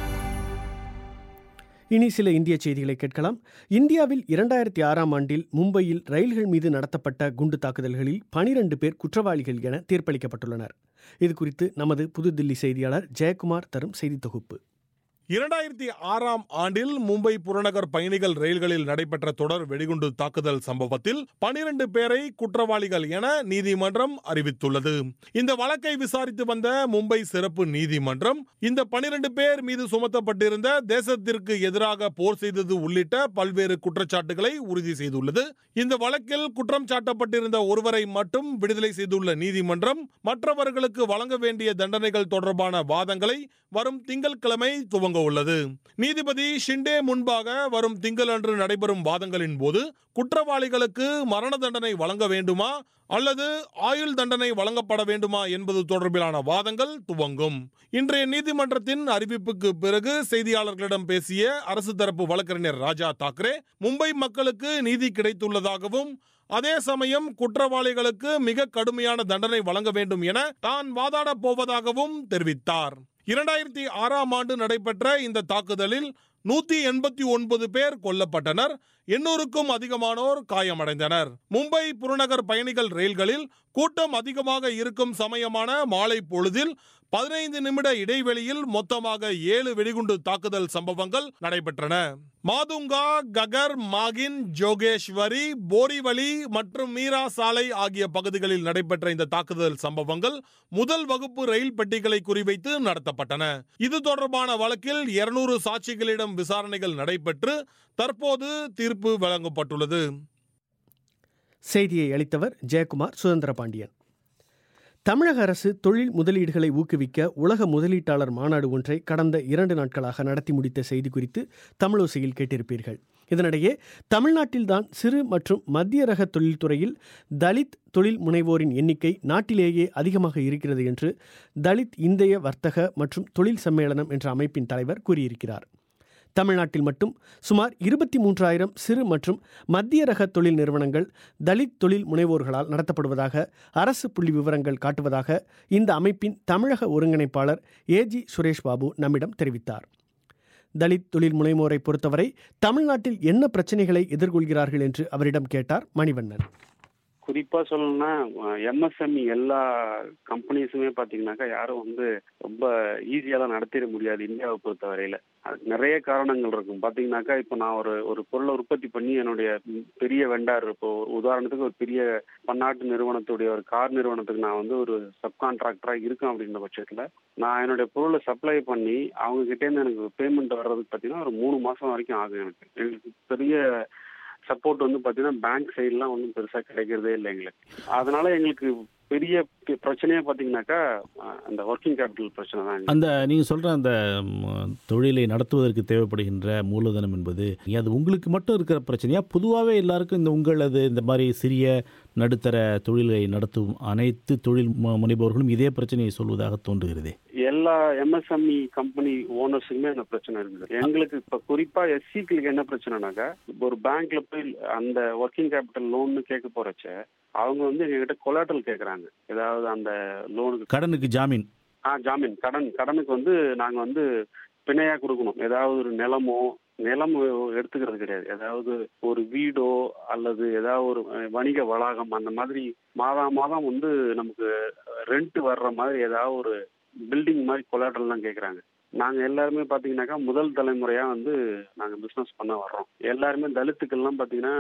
இனி சில இந்திய செய்திகளை கேட்கலாம் இந்தியாவில் இரண்டாயிரத்தி ஆறாம் ஆண்டில் மும்பையில் ரயில்கள் மீது நடத்தப்பட்ட குண்டு தாக்குதல்களில் பனிரெண்டு பேர் குற்றவாளிகள் என தீர்ப்பளிக்கப்பட்டுள்ளனர் இது குறித்து நமது புதுதில்லி செய்தியாளர் ஜெயக்குமார் தரும் செய்தி தொகுப்பு இரண்டாயிரத்தி ஆறாம் ஆண்டில் மும்பை புறநகர் பயணிகள் ரயில்களில் நடைபெற்ற தொடர் வெடிகுண்டு தாக்குதல் சம்பவத்தில் பனிரெண்டு பேரை குற்றவாளிகள் என நீதிமன்றம் அறிவித்துள்ளது இந்த வழக்கை விசாரித்து வந்த மும்பை சிறப்பு நீதிமன்றம் இந்த பனிரெண்டு பேர் மீது சுமத்தப்பட்டிருந்த தேசத்திற்கு எதிராக போர் செய்தது உள்ளிட்ட பல்வேறு குற்றச்சாட்டுகளை உறுதி செய்துள்ளது இந்த வழக்கில் குற்றம் சாட்டப்பட்டிருந்த ஒருவரை மட்டும் விடுதலை செய்துள்ள நீதிமன்றம் மற்றவர்களுக்கு வழங்க வேண்டிய தண்டனைகள் தொடர்பான வாதங்களை வரும் திங்கட்கிழமை துவங்க உள்ளது நீதிபதி ஷிண்டே முன்பாக வரும் திங்களன்று நடைபெறும் வாதங்களின் போது குற்றவாளிகளுக்கு மரண தண்டனை வழங்க வேண்டுமா அல்லது ஆயுள் தண்டனை வழங்கப்பட வேண்டுமா என்பது தொடர்பிலான வாதங்கள் துவங்கும் இன்றைய நீதிமன்றத்தின் அறிவிப்புக்கு பிறகு செய்தியாளர்களிடம் பேசிய அரசு தரப்பு வழக்கறிஞர் ராஜா தாக்கரே மும்பை மக்களுக்கு நீதி கிடைத்துள்ளதாகவும் அதே சமயம் குற்றவாளிகளுக்கு மிக கடுமையான தண்டனை வழங்க வேண்டும் என தான் வாதாடப் போவதாகவும் தெரிவித்தார் இரண்டாயிரத்தி ஆறாம் ஆண்டு நடைபெற்ற இந்த தாக்குதலில் நூத்தி எண்பத்தி ஒன்பது பேர் கொல்லப்பட்டனர் எண்ணூறுக்கும் அதிகமானோர் காயமடைந்தனர் மும்பை புறநகர் பயணிகள் ரயில்களில் கூட்டம் அதிகமாக இருக்கும் சமயமான மாலை பொழுதில் பதினைந்து நிமிட இடைவெளியில் மொத்தமாக ஏழு வெடிகுண்டு தாக்குதல் சம்பவங்கள் நடைபெற்றன மாதுங்கா ககர் மாகின் ஜோகேஸ்வரி போரிவலி மற்றும் மீரா சாலை ஆகிய பகுதிகளில் நடைபெற்ற இந்த தாக்குதல் சம்பவங்கள் முதல் வகுப்பு ரயில் பெட்டிகளை குறிவைத்து நடத்தப்பட்டன இது தொடர்பான வழக்கில் இருநூறு சாட்சிகளிடம் விசாரணைகள் நடைபெற்று தற்போது தீர்ப்பு வழங்கப்பட்டுள்ளது செய்தியை அளித்தவர் ஜெயக்குமார் சுதந்திர பாண்டியன் தமிழக அரசு தொழில் முதலீடுகளை ஊக்குவிக்க உலக முதலீட்டாளர் மாநாடு ஒன்றை கடந்த இரண்டு நாட்களாக நடத்தி முடித்த செய்தி குறித்து தமிழோசையில் கேட்டிருப்பீர்கள் இதனிடையே தமிழ்நாட்டில்தான் சிறு மற்றும் மத்திய ரக தொழில்துறையில் தலித் தொழில் முனைவோரின் எண்ணிக்கை நாட்டிலேயே அதிகமாக இருக்கிறது என்று தலித் இந்திய வர்த்தக மற்றும் தொழில் சம்மேளனம் என்ற அமைப்பின் தலைவர் கூறியிருக்கிறார் தமிழ்நாட்டில் மட்டும் சுமார் இருபத்தி மூன்றாயிரம் சிறு மற்றும் மத்திய ரக தொழில் நிறுவனங்கள் தலித் தொழில் முனைவோர்களால் நடத்தப்படுவதாக அரசு புள்ளி விவரங்கள் காட்டுவதாக இந்த அமைப்பின் தமிழக ஒருங்கிணைப்பாளர் ஏஜி சுரேஷ் பாபு நம்மிடம் தெரிவித்தார் தலித் தொழில் முனைவோரை பொறுத்தவரை தமிழ்நாட்டில் என்ன பிரச்சனைகளை எதிர்கொள்கிறார்கள் என்று அவரிடம் கேட்டார் மணிவண்ணன் குறிப்பா சொல்லணும்னா எம்எஸ்எம்இ எல்லா கம்பெனிஸுமே பாத்தீங்கன்னாக்கா யாரும் வந்து ரொம்ப ஈஸியாலாம் நடத்திட முடியாது இந்தியாவை பொறுத்த வரையில அதுக்கு நிறைய காரணங்கள் இருக்கும் பாத்தீங்கன்னாக்கா இப்போ நான் ஒரு ஒரு பொருளை உற்பத்தி பண்ணி என்னுடைய பெரிய வெண்டார் இப்போ உதாரணத்துக்கு ஒரு பெரிய பன்னாட்டு நிறுவனத்துடைய ஒரு கார் நிறுவனத்துக்கு நான் வந்து ஒரு சப்கான்ட்ராக்டரா இருக்கேன் அப்படின்ற பட்சத்துல நான் என்னுடைய பொருளை சப்ளை பண்ணி அவங்க கிட்டே இருந்து எனக்கு பேமெண்ட் வர்றதுக்கு பாத்தீங்கன்னா ஒரு மூணு மாசம் வரைக்கும் ஆகும் எனக்கு எனக்கு பெரிய சப்போர்ட் வந்து பாத்தீங்கன்னா பேங்க் சைட்லாம் ஒன்றும் பெருசா கிடைக்கிறதே இல்லை எங்களுக்கு அதனால எங்களுக்கு பெரிய பி- பிரச்சனையே பாத்தீங்கன்னாக்கா அஹ், அந்த ஒர்க்கிங் கேபிட்டல் பிரச்சனை தான் எங்களுக்கு. அந்த நீங்கள் சொல்கிற அந்த ம், தொழிலை நடத்துவதற்கு தேவைப்படுகின்ற மூலதனம் என்பது அது உங்களுக்கு மட்டும் இருக்கிற பிரச்சனையா பொதுவாகவே எல்லாருக்கும் இந்த உங்களது இந்த மாதிரி சிறிய நடுத்தர தொழிலை நடத்தும் அனைத்து தொழில் மு- முனைபவர்களும் இதே பிரச்சனையை சொல்வதாக தோன்றுகிறதே எல்லா எம்எஸ்எம்இ கம்பெனி ஓனர்ஸுக்குமே அந்த பிரச்சனை இருக்குது எங்களுக்கு இப்ப குறிப்பா எஸ்சிக்களுக்கு என்ன பிரச்சனைனாக்கா இப்போ ஒரு பேங்க்ல போய் அந்த ஒர்க்கிங் கேபிட்டல் லோன்னு கேட்க போறச்ச அவங்க வந்து எங்ககிட்ட கொலாட்டல் கேக்குறாங்க ஏதாவது அந்த லோனுக்கு கடனுக்கு ஜாமீன் ஆ ஜாமீன் கடன் கடனுக்கு வந்து நாங்க வந்து பிணையா கொடுக்கணும் ஏதாவது ஒரு நிலமோ நிலம் எடுத்துக்கிறது கிடையாது ஏதாவது ஒரு வீடோ அல்லது ஏதாவது ஒரு அஹ், வணிக வளாகம் அந்த மாதிரி மாதா மாதம் வந்து நமக்கு ரெண்ட் வர்ற மாதிரி ஏதாவது ஒரு பில்டிங் மாதிரி கொலாட்டல் தான் கேக்குறாங்க நாங்க எல்லாருமே பாத்தீங்கன்னாக்கா முதல் தலைமுறையா வந்து நாங்க பிசினஸ் பண்ண வர்றோம் எல்லாருமே தலித்துக்கள்லாம் பாத்தீங்கன்னா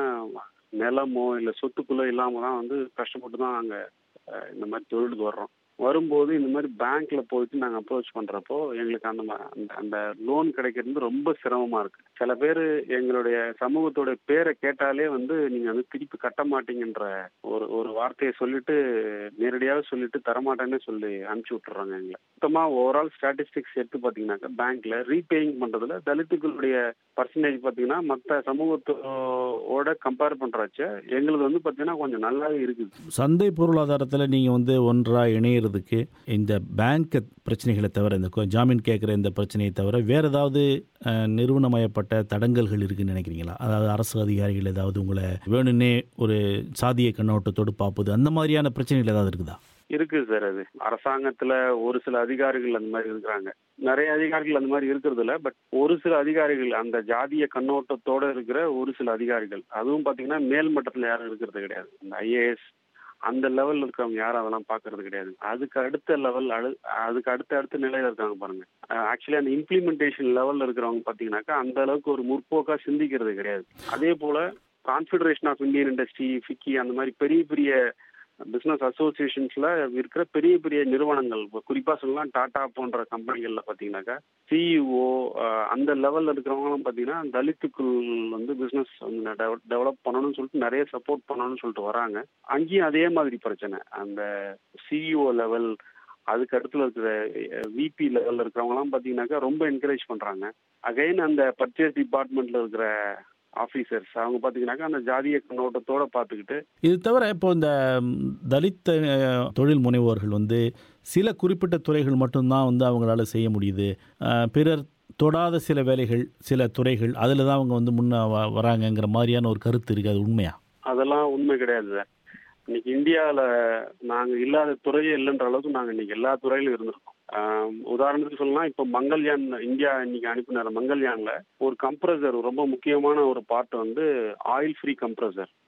நிலமோ இல்ல சொத்துக்குள்ளோ இல்லாம தான் வந்து கஷ்டப்பட்டு தான் நாங்க அஹ், இந்த மாதிரி தொழிலுக்கு வர்றோம் வரும்போது இந்த மாதிரி பேங்க்ல போயிட்டு நாங்க அப்ரோச் பண்றப்போ எங்களுக்கு அந்த மா- அந்த- அந்த லோன் கிடைக்கிறது ரொம்ப சிரமமா இருக்கு சில பேர் எங்களுடைய சமூகத்தோட பேரை கேட்டாலே வந்து நீங்க வந்து திருப்பி கட்ட மாட்டீங்கன்ற ஒரு ஒரு வார்த்தையை சொல்லிட்டு நேரடியாக சொல்லிட்டு தரமாட்டேன்னு சொல்லி அனுப்பிச்சு விட்டுறாங்க எங்களை மொத்தமா ஓவரால் ஸ்டாட்டிஸ்டிக்ஸ் எடுத்து பாத்தீங்கன்னாக்கா பேங்க்ல ரீபேயிங் பண்றதுல தலித்துக்களுடைய பர்சன்டேஜ் பாத்தீங்கன்னா மத்த சமூகத்தோட கம்பேர் பண்றச்ச எங்களுக்கு வந்து பாத்தீங்கன்னா கொஞ்சம் நல்லாவே இருக்குது சந்தை பொருளாதாரத்தில் நீங்கள் வந்து ஒன்றாக இணையிறதுக்கு இந்த பேங்க் பிரச்சனைகளை தவிர இந்த கொ- ஜாமீன் கேட்குற இந்த பிரச்சனையை தவிர வேறு ஏதாவது அஹ், நிறுவனமயப்பட்ட தடங்கல்கள் இருக்குன்னு நினைக்கிறீங்களா அதாவது அரசு அதிகாரிகள் ஏதாவது உங்களை வேணும்னே ஒரு சாதிய கண்ணோட்டத்தோடு பார்ப்பது அந்த மாதிரியான பிரச்சனைகள் ஏதாவது இருக்குதா இருக்கு சார் அது அரசாங்கத்துல ஒரு சில அதிகாரிகள் அந்த மாதிரி இருக்கிறாங்க நிறைய அதிகாரிகள் அந்த மாதிரி இருக்கிறது இல்ல பட் ஒரு சில அதிகாரிகள் அந்த ஜாதிய கண்ணோட்டத்தோட இருக்கிற ஒரு சில அதிகாரிகள் அதுவும் பாத்தீங்கன்னா மேல் மட்டத்துல யாரும் இருக்கிறது கிடையாது இந்த ஐஏஎஸ் அந்த லெவல்ல இருக்கவங்க யாரும் அதெல்லாம் பாக்குறது கிடையாது அதுக்கு அடுத்த லெவல் அதுக்கு அடுத்த அடுத்த நிலையில இருக்காங்க பாருங்க ஆக்சுவலி அந்த இம்ப்ளிமெண்டேஷன் லெவல்ல இருக்கிறவங்க பாத்தீங்கன்னாக்கா அந்த அளவுக்கு ஒரு முற்போக்கா சிந்திக்கிறது கிடையாது அதே போல Confederation of Indian Industry FICCI அந்த மாதிரி பெரிய பெரிய பிசினஸ் அசோசியேஷன்ஸ்ல இருக்கிற பெரிய பெரிய நிறுவனங்கள் இப்ப குறிப்பா சொல்லலாம் டாடா போன்ற கம்பெனிகள்ல பாத்தீங்கன்னாக்கா சிஇஓ அந்த லெவல்ல இருக்கிறவங்களும் பாத்தீங்கன்னா தலித்துக்குள் வந்து பிசினஸ் வந்து டெவலப் பண்ணணும்னு சொல்லிட்டு நிறைய சப்போர்ட் பண்ணணும்னு சொல்லிட்டு வராங்க அங்கேயும் அதே மாதிரி பிரச்சனை அந்த சிஇஓ லெவல் அதுக்கு அடுத்துல இருக்கிற விபி லெவல்ல இருக்கிறவங்க பாத்தீங்கன்னாக்கா ரொம்ப என்கரேஜ் பண்றாங்க அகைன் அந்த பர்ச்சேஸ் டிபார்ட்மெண்ட்ல இருக்கிற ஆபீசர்ஸ் அவங்க பாத்தீங்கன்னாக்கா அந்த ஜாதிய கண்ணோட்டத்தோட பாத்துக்கிட்டு இது தவிர இப்போ இந்த ம், தலித் அஹ், தொழில் முனைவோர்கள் வந்து சில குறிப்பிட்ட துறைகள் மட்டும்தான் வந்து அவங்களால செய்ய முடியுது அஹ், பிறர் தொடாத சில வேலைகள் சில துறைகள் அதில் தான் அவங்க வந்து முன்ன வ- வராங்கங்கிற மாதிரியான ஒரு கருத்து இருக்குது அது உண்மையா அதெல்லாம் உண்மை கிடையாது சார் இன்னைக்கு இந்தியாவில் நாங்க இல்லாத துறையே இல்லைன்ற அளவுக்கு நாங்க இன்னைக்கு எல்லா துறையிலும் இருந்திருக்கோம் ஆம், உதாரணத்துக்கு சொல்லலாம் இப்போ மங்கள்யான் இந்தியா இன்னைக்கு அனுப்பினார் மங்கள்யான்ல ஒரு கம்ப்ரஸர் ரொம்ப முக்கியமான ஒரு பார்ட் வந்து ஆயில் ஃப்ரீ கம்ப்ரஸர்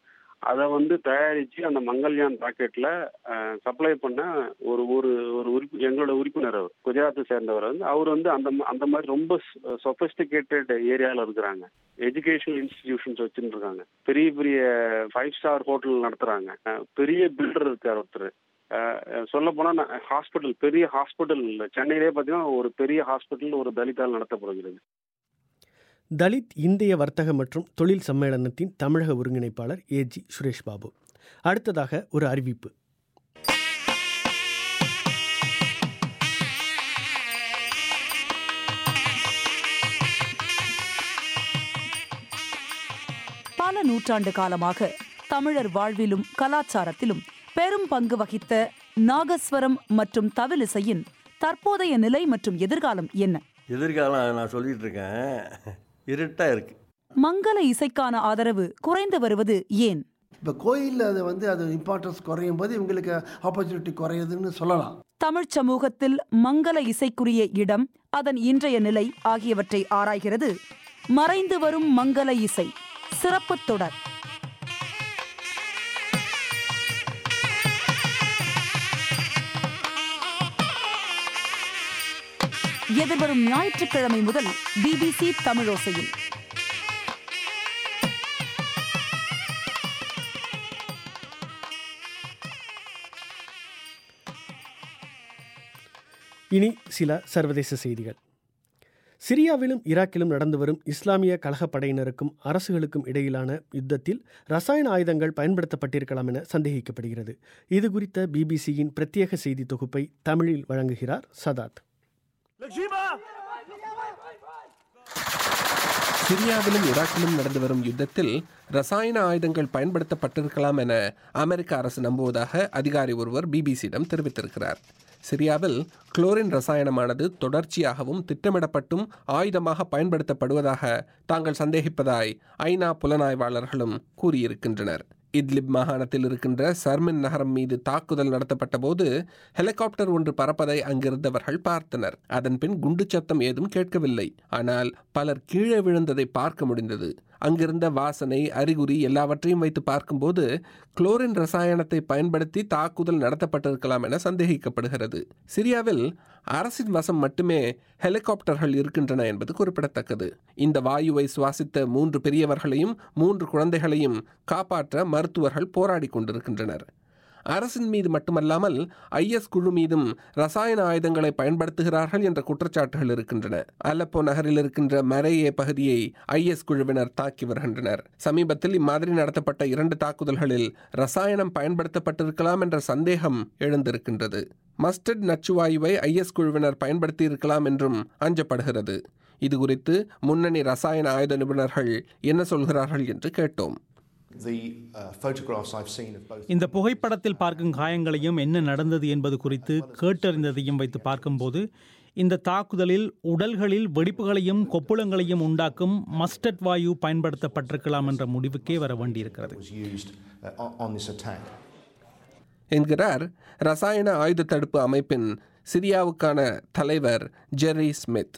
அதை வந்து தயாரிச்சு அந்த மங்கள்யான் ராக்கெட்ல சப்ளை பண்ண ஒரு ஒரு ஒரு உறுப்பு எங்களோட உறுப்பினர் அவர் குஜராத்தை சேர்ந்தவர் வந்து அவர் வந்து அந்த ம- அந்த மாதிரி ரொம்ப சொபிஸ்டிகேட்டட் ஏரியால இருக்கிறாங்க எஜுகேஷனல் இன்ஸ்டிடியூஷன்ஸ் வச்சுட்டு இருக்காங்க பெரிய பெரிய ஃபைவ் ஸ்டார் ஹோட்டல் நடத்துறாங்க அஹ் பெரிய பில்டர் இருக்கார் ஒருத்தர் சொல்ல போனா ஹாஸ்பிட்டல் பெரிய ஹாஸ்பிட்டல் சென்னையிலே பார்த்தீங்கன்னா ஒரு பெரிய ஹாஸ்பிட்டல் ஒரு தலித்தால் நடத்தப்படுகிறது தலித் இந்திய வர்த்தக மற்றும் தொழில் சம்மேளனத்தின் தமிழக ஒருங்கிணைப்பாளர் ஏஜி சுரேஷ் பாபு அடுத்ததாக ஒரு அறிவிப்பு பல நூற்றாண்டு காலமாக தமிழர் வாழ்விலும் கலாச்சாரத்திலும் பெரும் பங்கு வகித்த நாகஸ்வரம் மற்றும் தவிலிசையின் தற்போதைய நிலை மற்றும் எதிர்காலம் என்ன எதிர்காலம் நான் சொல்லிட்டு இருக்கேன் இருட்டா இருக்கு மங்கள இசைக்கான ஆதரவு குறைந்து வருவது ஏன் இப்போ கோயிலில் அது வந்து அது இம்பார்ட்டன்ஸ் குறையும் போது இவங்களுக்கு ஆப்பர்ச்சுனிட்டி குறையுதுன்னு சொல்லலாம் தமிழ்ச் சமூகத்தில் மங்கள இசைக்குரிய இடம் அதன் இன்றைய நிலை ஆகியவற்றை ஆராய்கிறது மறைந்து வரும் மங்கள இசை சிறப்பு தொடர் எதிர்வரும் ஞாயிற்றுக்கிழமை முதல் பிபிசி தமிழோசையில் இனி சில சர்வதேச செய்திகள் சிரியாவிலும் ஈராக்கிலும் நடந்து வரும் இஸ்லாமிய கலகப்படையினருக்கும் அரசுகளுக்கும் இடையிலான யுத்தத்தில் ரசாயன ஆயுதங்கள் பயன்படுத்தப்பட்டிருக்கலாம் என சந்தேகிக்கப்படுகிறது இது குறித்த பிபிசியின் பிரத்யேக செய்தி தொகுப்பை தமிழில் வழங்குகிறார் சதாத் சிரியாவிலும் ஈராக்கிலும் நடந்து வரும் யுத்தத்தில் ரசாயன ஆயுதங்கள் பயன்படுத்தப்பட்டிருக்கலாம் என அமெரிக்க அரசு நம்புவதாக அதிகாரி ஒருவர் பிபிசியிடம் தெரிவித்திருக்கிறார் சிரியாவில் குளோரின் ரசாயனமானது தொடர்ச்சியாகவும் திட்டமிடப்பட்டும் ஆயுதமாக பயன்படுத்தப்படுவதாக தாங்கள் சந்தேகிப்பதாய் ஐநா புலனாய்வாளர்களும் கூறியிருக்கின்றனர் இத்லிப் மாகாணத்தில் இருக்கின்ற சர்மின் நகரம் மீது தாக்குதல் நடத்தப்பட்ட போது ஹெலிகாப்டர் ஒன்று பறப்பதை அங்கிருந்தவர்கள் பார்த்தனர் அதன் பின் குண்டு சத்தம் ஏதும் கேட்கவில்லை ஆனால் பலர் கீழே விழுந்ததை பார்க்க முடிந்தது அங்கிருந்த வாசனை அறிகுறி எல்லாவற்றையும் வைத்து பார்க்கும்போது குளோரின் ரசாயனத்தை பயன்படுத்தி தாக்குதல் நடத்தப்பட்டிருக்கலாம் என சந்தேகிக்கப்படுகிறது சிரியாவில் அரசின் வசம் மட்டுமே ஹெலிகாப்டர்கள் இருக்கின்றன என்பது குறிப்பிடத்தக்கது இந்த வாயுவை சுவாசித்த மூன்று பெரியவர்களையும் மூன்று குழந்தைகளையும் காப்பாற்ற மருத்துவர்கள் போராடி கொண்டிருக்கின்றனர் அரசின் மீது மட்டுமல்லாமல் ஐஎஸ் குழு மீதும் ரசாயன ஆயுதங்களை பயன்படுத்துகிறார்கள் என்ற குற்றச்சாட்டுகள் இருக்கின்றன அலப்போ நகரில் இருக்கின்ற மரேயே பகுதியை ஐஎஸ் குழுவினர் தாக்கி வருகின்றனர் சமீபத்தில் இம்மாதிரி நடத்தப்பட்ட இரண்டு தாக்குதல்களில் ரசாயனம் பயன்படுத்தப்பட்டிருக்கலாம் என்ற சந்தேகம் எழுந்திருக்கின்றது மஸ்டர்ட் நச்சுவாயுவை ஐஎஸ் குழுவினர் பயன்படுத்தியிருக்கலாம் என்றும் அஞ்சப்படுகிறது இது குறித்து முன்னணி ரசாயன ஆயுத நிபுணர்கள் என்ன சொல்கிறார்கள் என்று கேட்டோம் The uh, photographs I've seen of both. இந்த புகைப்படத்தில் பார்க்கும் காயங்களையும் என்ன நடந்தது என்பது குறித்து கேட்டறிந்ததையும் வைத்து பார்க்கும்போது இந்த தாக்குதலில் உடல்களில் வெடிப்புகளையும் கொப்புளங்களையும் உண்டாக்கும் மஸ்டர்ட் வாயு பயன்படுத்தப்பட்டிருக்கலாம் என்ற முடிவுக்கே வர வேண்டியிருக்கிறது was used uh, on- on this attack. என்கிறார் ரசாயன ஆயுத தடுப்பு அமைப்பின் சிரியாவுக்கான தலைவர் ஜெர்ரி ஸ்மித்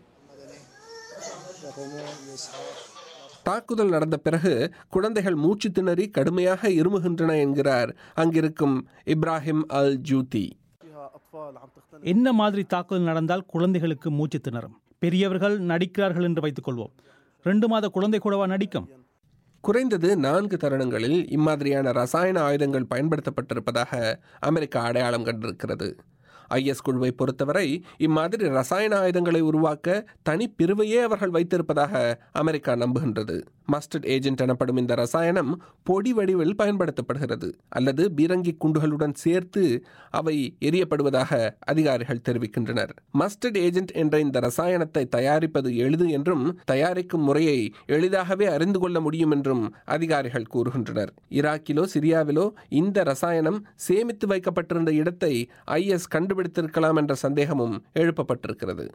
தாக்குதல் நடந்த பிறகு குழந்தைகள் மூச்சு திணறி கடுமையாக இருமுகின்றன என்கிறார் அங்கிருக்கும் இப்ராஹிம் அல் ஜூதி என்ன மாதிரி தாக்குதல் நடந்தால் குழந்தைகளுக்கு மூச்சு திணறும் பெரியவர்கள் நடிக்கிறார்கள் என்று வைத்துக் கொள்வோம் ரெண்டு மாத குழந்தை கூடவா நடிக்கும் குறைந்தது நான்கு தருணங்களில் இம்மாதிரியான ரசாயன ஆயுதங்கள் பயன்படுத்தப்பட்டிருப்பதாக அமெரிக்கா அடையாளம் கண்டிருக்கிறது ஐஎஸ் குழுவை பொறுத்தவரை இம்மாதிரி ரசாயன ஆயுதங்களை உருவாக்க தனி பிரிவையே அவர்கள் வைத்திருப்பதாக அமெரிக்கா நம்புகின்றது மஸ்டர்ட் ஏஜென்ட் எனப்படும் இந்த ரசாயனம் பொடி வடிவில் பயன்படுத்தப்படுகிறது அல்லது பீரங்கி குண்டுகளுடன் சேர்த்து அவை எரியப்படுவதாக அதிகாரிகள் தெரிவிக்கின்றனர் மஸ்டர்ட் ஏஜென்ட் என்ற இந்த ரசாயனத்தை தயாரிப்பது எளிது என்றும் தயாரிக்கும் முறையை எளிதாகவே அறிந்து கொள்ள முடியும் என்றும் அதிகாரிகள் கூறுகின்றனர் ஈராக்கிலோ சிரியாவிலோ இந்த ரசாயனம் சேமித்து வைக்கப்பட்டிருந்த இடத்தை ஐஎஸ் கண்டுபிடித்திருக்கலாம் என்ற சந்தேகமும் எழுப்பப்பட்டிருக்கிறது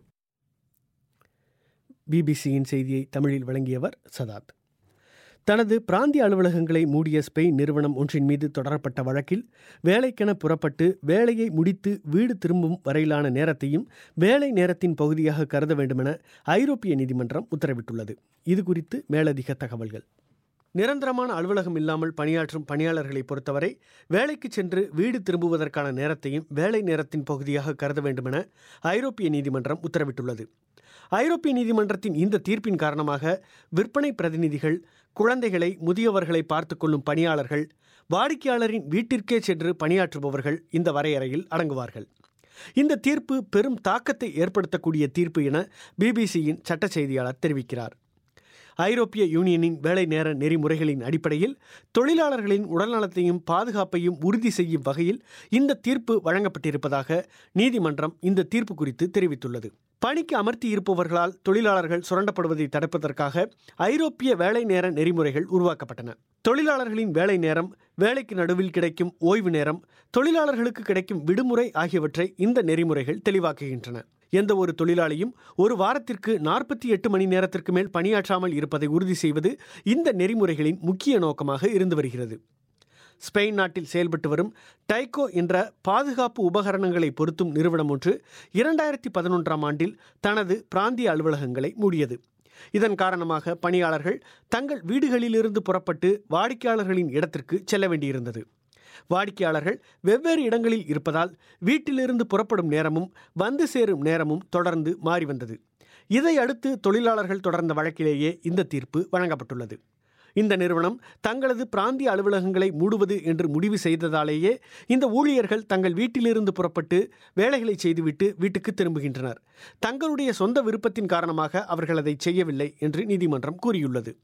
பிபிசியின் செய்தியை தமிழில் வழங்கியவர் சதாத் தனது பிராந்திய அலுவலகங்களை மூடிய ஸ்பெயின் நிறுவனம் ஒன்றின் மீது தொடரப்பட்ட வழக்கில் வேலைக்கென புறப்பட்டு வேலையை முடித்து வீடு திரும்பும் வரையிலான நேரத்தையும் வேலை நேரத்தின் பகுதியாக கருத வேண்டுமென ஐரோப்பிய நீதிமன்றம் உத்தரவிட்டுள்ளது இது குறித்து மேலதிக தகவல்கள் நிரந்தரமான அலுவலகம் இல்லாமல் பணியாற்றும் பணியாளர்களை பொறுத்தவரை வேலைக்கு சென்று வீடு திரும்புவதற்கான நேரத்தையும் வேலை நேரத்தின் பகுதியாக கருத வேண்டுமென ஐரோப்பிய நீதிமன்றம் உத்தரவிட்டுள்ளது ஐரோப்பிய நீதிமன்றத்தின் இந்த தீர்ப்பின் காரணமாக விற்பனை பிரதிநிதிகள் குழந்தைகளை முதியவர்களை பார்த்து கொள்ளும் பணியாளர்கள் வாடிக்கையாளரின் வீட்டிற்கே சென்று பணியாற்றுபவர்கள் இந்த வரையறையில் அடங்குவார்கள் இந்த தீர்ப்பு பெரும் தாக்கத்தை ஏற்படுத்தக்கூடிய தீர்ப்பு என பிபிசியின் சட்ட செய்தியாளர் தெரிவிக்கிறார் ஐரோப்பிய யூனியனின் வேலை நேர நெறிமுறைகளின் அடிப்படையில் தொழிலாளர்களின் உடல்நலத்தையும் பாதுகாப்பையும் உறுதி செய்யும் வகையில் இந்த தீர்ப்பு வழங்கப்பட்டிருப்பதாக நீதிமன்றம் இந்த தீர்ப்பு குறித்து தெரிவித்துள்ளது பணிக்கு அமர்த்தி இருப்பவர்களால் தொழிலாளர்கள் சுரண்டப்படுவதை தடுப்பதற்காக ஐரோப்பிய வேலை நேர நெறிமுறைகள் உருவாக்கப்பட்டன தொழிலாளர்களின் வேலை நேரம் வேலைக்கு நடுவில் கிடைக்கும் ஓய்வு நேரம் தொழிலாளர்களுக்கு கிடைக்கும் விடுமுறை ஆகியவற்றை இந்த நெறிமுறைகள் தெளிவாக்குகின்றன எந்த ஒரு தொழிலாளியும் ஒரு வாரத்திற்கு நாற்பத்தி எட்டு மணி நேரத்திற்கு மேல் பணியாற்றாமல் இருப்பதை உறுதி செய்வது இந்த நெறிமுறைகளின் முக்கிய நோக்கமாக இருந்து வருகிறது ஸ்பெயின் நாட்டில் செயல்பட்டு வரும் டைகோ என்ற பாதுகாப்பு உபகரணங்களை பொருத்தும் நிறுவனம் ஒன்று இரண்டாயிரத்தி பதினொன்றாம் ஆண்டில் தனது பிராந்திய அலுவலகங்களை மூடியது இதன் காரணமாக பணியாளர்கள் தங்கள் வீடுகளிலிருந்து புறப்பட்டு வாடிக்கையாளர்களின் இடத்திற்கு செல்ல வேண்டியிருந்தது வாடிக்கையாளர்கள் வெவ்வேறு இடங்களில் இருப்பதால் வீட்டிலிருந்து புறப்படும் நேரமும் வந்து சேரும் நேரமும் தொடர்ந்து மாறி வந்தது இதை அடுத்து தொழிலாளர்கள் தொடர்ந்த வழக்கிலேயே இந்த தீர்ப்பு வழங்கப்பட்டுள்ளது இந்த நிறுவனம் தங்களது பிராந்திய அலுவலகங்களை மூடுவது என்று முடிவு செய்ததாலேயே இந்த ஊழியர்கள் தங்கள் வீட்டிலிருந்து புறப்பட்டு வேலைகளை செய்துவிட்டு வீட்டுக்கு திரும்புகின்றனர் தங்களுடைய சொந்த விருப்பத்தின் காரணமாக அவர்கள் அதை செய்யவில்லை என்று நீதிமன்றம் கூறியுள்ளது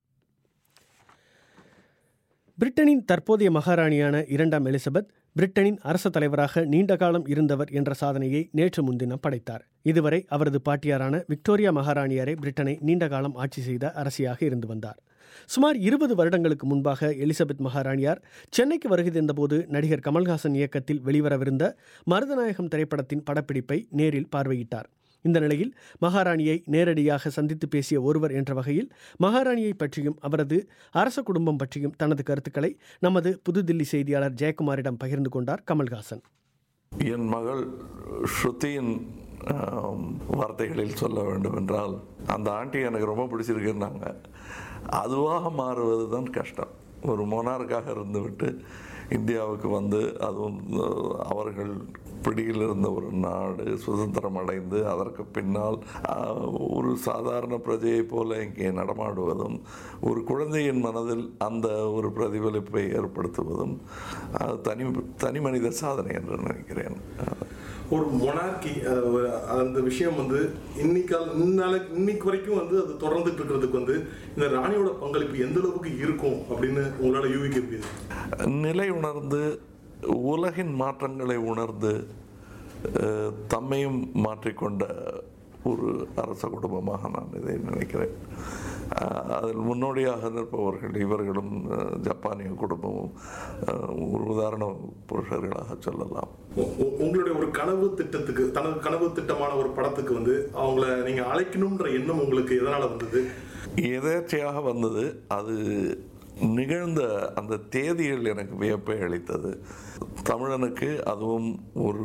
பிரிட்டனின் தற்போதைய மகாராணியான இரண்டாம் எலிசபெத் பிரிட்டனின் அரச தலைவராக நீண்ட காலம் இருந்தவர் என்ற சாதனையை நேற்று முன்தினம் படைத்தார் இதுவரை அவரது பாட்டியாரான விக்டோரியா மகாராணியாரே பிரிட்டனை நீண்ட காலம் ஆட்சி செய்த அரசியாக இருந்து வந்தார் சுமார் இருபது வருடங்களுக்கு முன்பாக எலிசபெத் மகாராணியார் சென்னைக்கு வருகை தந்தபோது நடிகர் கமல்ஹாசன் இயக்கத்தில் வெளிவரவிருந்த மருதநாயகம் திரைப்படத்தின் படப்பிடிப்பை நேரில் பார்வையிட்டார் இந்த நிலையில் மகாராணியை நேரடியாக சந்தித்து பேசிய ஒருவர் என்ற வகையில் மகாராணியை பற்றியும் அவரது அரச குடும்பம் பற்றியும் தனது கருத்துக்களை நமது புதுதில்லி செய்தியாளர் ஜெயக்குமாரிடம் பகிர்ந்து கொண்டார் கமல்ஹாசன் என் மகள் ஸ்ருதியின் ஆம், வார்த்தைகளில் சொல்ல வேண்டும் என்றால் அந்த ஆண்டி எனக்கு ரொம்ப பிடிச்சிருக்குன்னாங்க அதுவாக மாறுவது தான் கஷ்டம் ஒரு மொனார்க்காக இருந்துவிட்டு இந்தியாவுக்கு வந்து அதுவும் அஹ், அவர்கள் பிடியில் இருந்த ஒரு நாடு சுதந்திரம் அடைந்து அதற்கு பின்னால் ஆஹ், ஒரு சாதாரண பிரஜையைப் போல இங்கே நடமாடுவதும் ஒரு குழந்தையின் மனதில் அந்த ஒரு பிரதிபலிப்பை ஏற்படுத்துவதும் அது தனி தனி மனித சாதனை என்று நினைக்கிறேன் ஒரு மொனார்கி அந்த விஷயம் வந்து இன்னைக்கால் இந்நாளைக்கு இன்னைக்கு வரைக்கும் வந்து அது தொடர்ந்துட்டு இருக்கிறதுக்கு வந்து இந்த ராணியோட பங்களிப்பு எந்த அளவுக்கு இருக்கும் அப்படின்னு உங்களால யூகிக்க முடியுது நிலை உணர்ந்து உலகின் மாற்றங்களை உணர்ந்து அஹ், தம்மையும் மாற்றிக்கொண்ட ஒரு அரச குடும்பமாக நான் இதை நினைக்கிறேன் அஹ், அதில் முன்னோடியாக நிற்பவர்கள் இவர்களும் அஹ், ஜப்பானிய குடும்பமும் அஹ், ஒரு உதாரண புருஷர்களாக சொல்லலாம் உ- உ- உங்களுடைய ஒரு கனவு திட்டத்துக்கு தனது கனவு திட்டமான ஒரு படத்துக்கு வந்து அவங்கள நீங்க அழைக்கணும்ன்ற எண்ணம் உங்களுக்கு எதனால வந்தது எதேச்சையாக வந்தது அது நிகழ்ந்த அந்த தேதிகள் எனக்கு வியப்பை அளித்தது தமிழனுக்கு அதுவும் ஒரு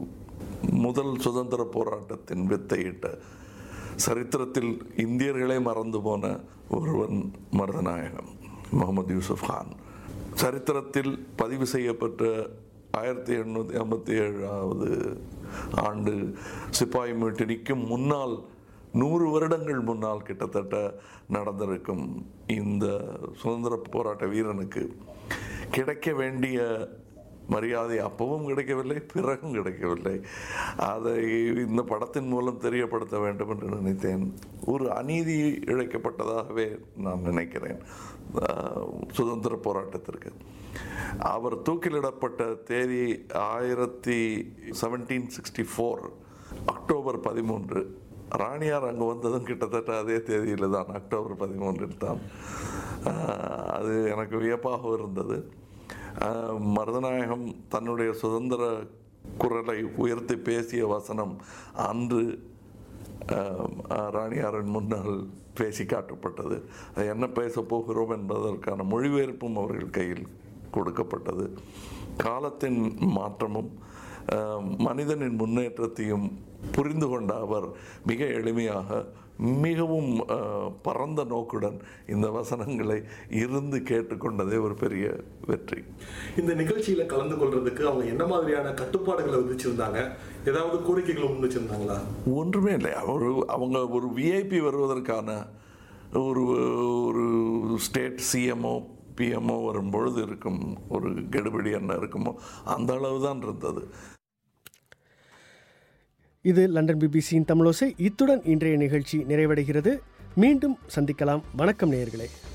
முதல் சுதந்திர போராட்டத்தின் வித்தையிட்ட சரித்திரத்தில் இந்தியர்களே மறந்து போன ஒருவன் மருதநாயகம் முகமது யூசுப் கான் சரித்திரத்தில் பதிவு செய்யப்பட்ட ஆயிரத்தி எண்ணூற்றி ஐம்பத்தி ஏழாவது ஆண்டு சிப்பாய் மீட்டினிக்கும் முன்னால் நூறு வருடங்கள் முன்னால் கிட்டத்தட்ட நடந்திருக்கும் இந்த சுதந்திர போராட்ட வீரனுக்கு கிடைக்க வேண்டிய மரியாதை அப்பவும் கிடைக்கவில்லை பிறகும் கிடைக்கவில்லை அதை இந்த படத்தின் மூலம் தெரியப்படுத்த வேண்டும் என்று நினைத்தேன் ஒரு அநீதி இழைக்கப்பட்டதாகவே நான் நினைக்கிறேன் ஆஹ், சுதந்திர போராட்டத்திற்கு அவர் தூக்கிலிடப்பட்ட தேதி ஆயிரத்தி செவன்டீன் சிக்ஸ்டி ஃபோர் அக்டோபர் பதிமூன்று ராணியார் அங்கே வந்ததும் கிட்டத்தட்ட அதே தேதியில் தான் அக்டோபர் பதிமூன்றில் தான் ஆஹ், அது எனக்கு வியப்பாக இருந்தது ஆஹ், மருதநாயகம் தன்னுடைய சுதந்திர குரலை உயர்த்தி பேசிய வசனம் அன்று ஆஹ், ராணியாரின் முன்னால் பேசி காட்டப்பட்டது அது என்ன பேசப் போகிறோம் என்பதற்கான மொழிபெயர்ப்பும் அவர்கள் கையில் கொடுக்கப்பட்டது காலத்தின் மாற்றமும் அஹ், மனிதனின் முன்னேற்றத்தையும் புரிந்து கொண்ட அவர் மிக எளிமையாக மிகவும் அஹ், பரந்த நோக்குடன் இந்த வசனங்களை இருந்து கேட்டுக்கொண்டதே ஒரு பெரிய வெற்றி இந்த நிகழ்ச்சியில கலந்து கொள்றதுக்கு அவங்க என்ன மாதிரியான கட்டுப்பாடுகளை விதிச்சிருந்தாங்க ஏதாவது கோரிக்கைகளை முன் வச்சிருந்தாங்களா ஒன்றுமே இல்லை அவர் அவங்க ஒரு விஐபி வருவதற்கான ஒரு ஒரு ஸ்டேட் சிஎம்ஓ பிஎம்ஓ வரும்பொழுது இருக்கும் ஒரு கெடுபிடி என்ன இருக்குமோ அந்த அளவு தான் இருந்தது இது லண்டன் பிபிசியின் தமிழோசை இத்துடன் இன்றைய நிகழ்ச்சி நிறைவடைகிறது மீண்டும் சந்திக்கலாம் வணக்கம் நேயர்களே